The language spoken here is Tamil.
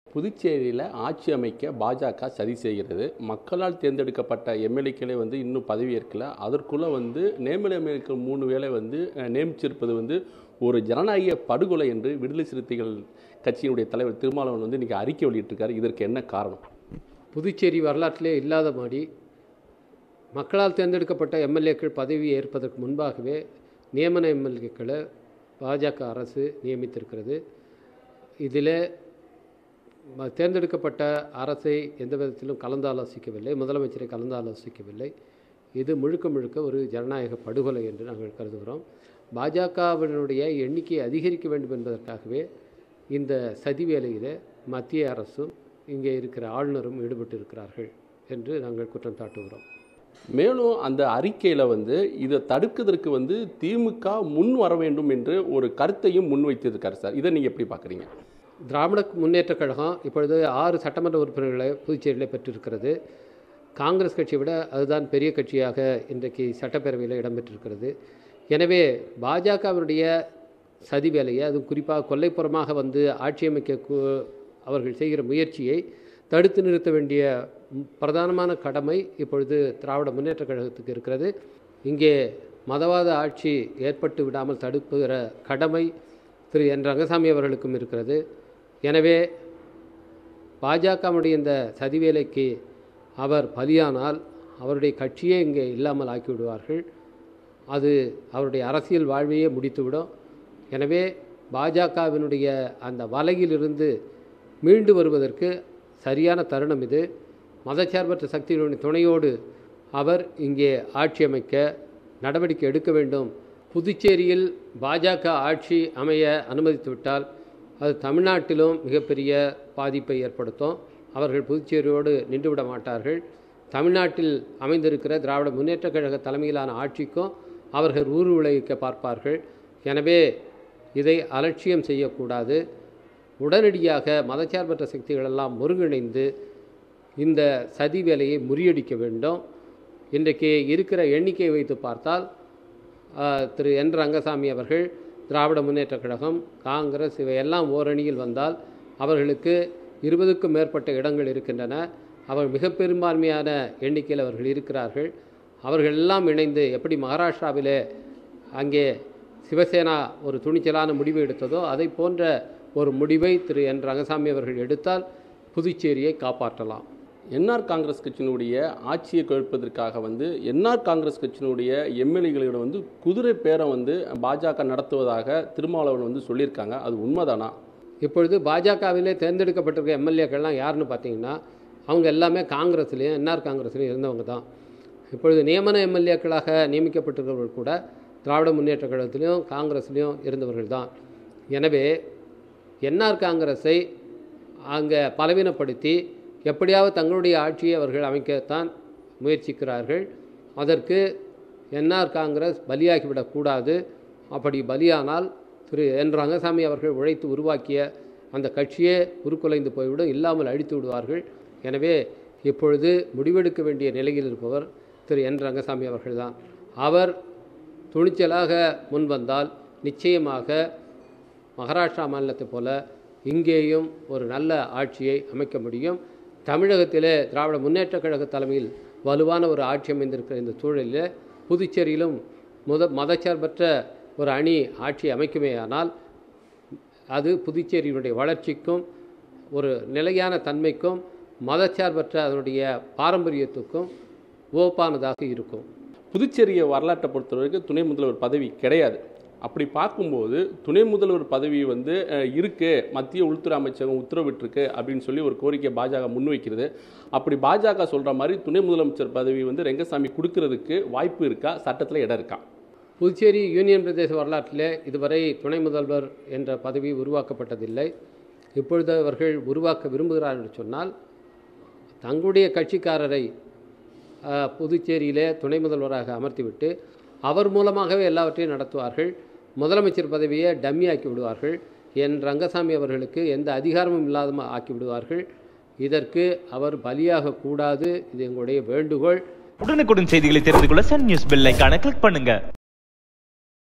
புதுச்சேரியில் ஆட்சி அமைக்க பாஜக சதி செய்கிறது மக்களால் தேர்ந்தெடுக்கப்பட்ட எம்எல்ஏக்களே வந்து இன்னும் பதவியேற்கல அதற்குள்ளே வந்து நியமனமேற்க மூணு வேளை வந்து அஹ், நியமிச்சிருப்பது வந்து ஒரு ஜனநாயக படுகொலை என்று விடுதலை சிறுத்தைகள் கட்சியினுடைய தலைவர் திருமாவளவன் வந்து இன்றைக்கி அறிக்கை வெளியிட்டிருக்காரு இதற்கு என்ன காரணம் புதுச்சேரி வரலாற்றிலே இல்லாத மாதிரி மக்களால் தேர்ந்தெடுக்கப்பட்ட எம்எல்ஏக்கள் பதவி ஏற்பதற்கு முன்பாகவே நியமன எம்எல்ஏக்களை பாஜக அரசு நியமித்திருக்கிறது இதில் ம- தேர்ந்தெடுக்கப்பட்ட அரசை எந்த விதத்திலும் கலந்தாலோசிக்கவில்லை முதலமைச்சரை கலந்தாலோசிக்கவில்லை இது முழுக்க முழுக்க ஒரு ஜனநாயக படுகொலை என்று நாங்கள் கருதுகிறோம் பாஜகவினுடைய எண்ணிக்கையை அதிகரிக்க வேண்டும் என்பதற்காகவே இந்த சதி வேலையில் மத்திய அரசும் இங்கே இருக்கிற ஆளுநரும் ஈடுபட்டு இருக்கிறார்கள் என்று நாங்கள் குற்றம் சாட்டுகிறோம் மேலும் அந்த அறிக்கையில் வந்து இதை தடுக்கிறதுக்கு வந்து திமுக முன் வர வேண்டும் என்று ஒரு கருத்தையும் முன்வைத்திருக்காரு சார் இதை நீங்கள் எப்படி பார்க்குறீங்க திராவிட முன்னேற்றக் கழகம் இப்பொழுது ஆறு சட்டமன்ற உறுப்பினர்களை புதுச்சேரியில் பெற்றிருக்கிறது காங்கிரஸ் கட்சியை விட அதுதான் பெரிய கட்சியாக இன்றைக்கு சட்டப்பேரவையில் இடம்பெற்றிருக்கிறது எனவே பாஜகவினுடைய சதி வேலையை அதுவும் குறிப்பாக கொல்லைப்புறமாக வந்து ஆட்சி அமைக்க கு- அவர்கள் செய்கிற முயற்சியை தடுத்து நிறுத்த வேண்டிய ம், பிரதானமான கடமை இப்பொழுது திராவிட முன்னேற்றக் கழகத்துக்கு இருக்கிறது இங்கே மதவாத ஆட்சி ஏற்பட்டு விடாமல் தடுப்புகிற கடமை திரு என் ரங்கசாமி அவர்களுக்கும் இருக்கிறது எனவே பாஜகவுடைய இந்த சதிவேலைக்கு அவர் பலியானால் அவருடைய கட்சியே இங்கே இல்லாமல் ஆக்கி விடுவார்கள் அது அவருடைய அரசியல் வாழ்வையே முடித்துவிடும் எனவே பாஜகவினுடைய அந்த வலையிலிருந்து மீண்டு வருவதற்கு சரியான தருணம் இது மதச்சார்பற்ற சக்திகளுடைய துணையோடு அவர் இங்கே ஆட்சி அமைக்க நடவடிக்கை எடுக்க வேண்டும் புதுச்சேரியில் பாஜக ஆட்சி அமைய அனுமதித்துவிட்டால் அது தமிழ்நாட்டிலும் மிகப்பெரிய பாதிப்பை ஏற்படுத்தும் அவர்கள் புதுச்சேரியோடு நின்றுவிட மாட்டார்கள் தமிழ்நாட்டில் அமைந்திருக்கிற திராவிட முன்னேற்றக் கழக தலைமையிலான ஆட்சிக்கும் அவர்கள் ஊறு விளைவிக்க பார்ப்பார்கள் எனவே இதை அலட்சியம் செய்யக்கூடாது உடனடியாக மதச்சார்பற்ற சக்திகளெல்லாம் ஒருங்கிணைந்து இந்த சதி வேலையை முறியடிக்க வேண்டும் இன்றைக்கு இருக்கிற எண்ணிக்கையை வைத்து பார்த்தால் ஆஹ், திரு என் ரங்கசாமி அவர்கள் திராவிட முன்னேற்றக் கழகம் காங்கிரஸ் இவையெல்லாம் ஓரணியில் வந்தால் அவர்களுக்கு இருபதுக்கும் மேற்பட்ட இடங்கள் இருக்கின்றன அவர் மிக பெரும்பான்மையான எண்ணிக்கையில் அவர்கள் இருக்கிறார்கள் அவர்கள் எல்லாம் இணைந்து எப்படி மகாராஷ்டிராவிலே அங்கே சிவசேனா ஒரு துணிச்சலான முடிவு எடுத்ததோ அதை போன்ற ஒரு முடிவை திரு என் ரங்கசாமி அவர்கள் எடுத்தால் புதுச்சேரியை காப்பாற்றலாம் என்ஆர் காங்கிரஸ் கட்சியினுடைய ஆட்சியை கழிப்பதற்காக வந்து என்ஆர் காங்கிரஸ் கட்சியினுடைய எம்எல்ஏகளிடம் வந்து குதிரை பேரம் வந்து பாஜக நடத்துவதாக திருமாவளவன் வந்து சொல்லியிருக்காங்க அது உண்மைதானா இப்பொழுது பாஜகவிலே தேர்ந்தெடுக்கப்பட்டிருக்க எம்எல்ஏக்கள்லாம் யாருன்னு பார்த்தீங்கன்னா அவங்க எல்லாமே காங்கிரஸ்லேயும் என்ஆர் காங்கிரஸ்லேயும் இருந்தவங்க தான் இப்பொழுது நியமன எம்எல்ஏக்களாக நியமிக்கப்பட்டிருக்கிறவர்கள் கூட திராவிட முன்னேற்ற கழகத்திலையும் காங்கிரஸ்லேயும் இருந்தவர்கள் தான் எனவே என்ஆர் காங்கிரஸை அங்கே பலவீனப்படுத்தி எப்படியாவது தங்களுடைய ஆட்சியை அவர்கள் அமைக்கத்தான் முயற்சிக்கிறார்கள் அதற்கு என்ஆர் காங்கிரஸ் பலியாகிவிடக்கூடாது அப்படி பலியானால் திரு என் ரங்கசாமி அவர்கள் உழைத்து உருவாக்கிய அந்த கட்சியே உருக்குலைந்து போய்விடும் இல்லாமல் அழித்து விடுவார்கள் எனவே இப்பொழுது முடிவெடுக்க வேண்டிய நிலையில் இருப்பவர் திரு என் ரங்கசாமி அவர்கள்தான் அவர் துணிச்சலாக முன்வந்தால் நிச்சயமாக மகாராஷ்டிரா மாநிலத்தைப் போல இங்கேயும் ஒரு நல்ல ஆட்சியை அமைக்க முடியும் தமிழகத்திலே திராவிட முன்னேற்றக் கழக தலைமையில் வலுவான ஒரு ஆட்சி அமைந்திருக்கிற இந்த சூழலில் புதுச்சேரியிலும் முத மதச்சார்பற்ற ஒரு அணி ஆட்சி அமைக்குமேயானால் அது புதுச்சேரியினுடைய வளர்ச்சிக்கும் ஒரு நிலையான தன்மைக்கும் மதச்சார்பற்ற அதனுடைய பாரம்பரியத்துக்கும் ஓப்பானதாக இருக்கும் புதுச்சேரியை வரலாற்றை பொறுத்தவரைக்கும் துணை முதல்வர் பதவி கிடையாது அப்படி பார்க்கும்போது துணை முதல்வர் பதவி வந்து அஹ், இருக்கு மத்திய உள்துறை அமைச்சகம் உத்தரவிட்டிருக்கு அப்படின்னு சொல்லி ஒரு கோரிக்கை பாஜக முன்வைக்கிறது அப்படி பாஜக சொல்ற மாதிரி துணை முதலமைச்சர் பதவி வந்து ரெங்கசாமி கொடுக்கறதுக்கு வாய்ப்பு இருக்கா சட்டத்தில் இடம் இருக்கா புதுச்சேரி யூனியன் பிரதேச வரலாற்றிலே இதுவரை துணை முதல்வர் என்ற பதவி உருவாக்கப்பட்டதில்லை இப்பொழுது அவர்கள் உருவாக்க விரும்புகிறார்கள் என்று சொன்னால் தங்களுடைய கட்சிக்காரரை அஹ், புதுச்சேரியிலே துணை முதல்வராக அமர்த்திவிட்டு அவர் மூலமாகவே எல்லாவற்றையும் நடத்துவார்கள் முதலமைச்சர் பதவியை டம்மி ஆக்கி விடுவார்கள் என் ரங்கசாமி அவர்களுக்கு எந்த அதிகாரமும் இல்லாத ஆக்கி விடுவார்கள் இதற்கு அவர் பலியாக கூடாது இது எங்களுடைய வேண்டுகோள் உடனுக்குடன் செய்திகளை தெரிந்து கொள்ள சன் நியூஸ் பெல் ஐகானை கிளிக் பண்ணுங்க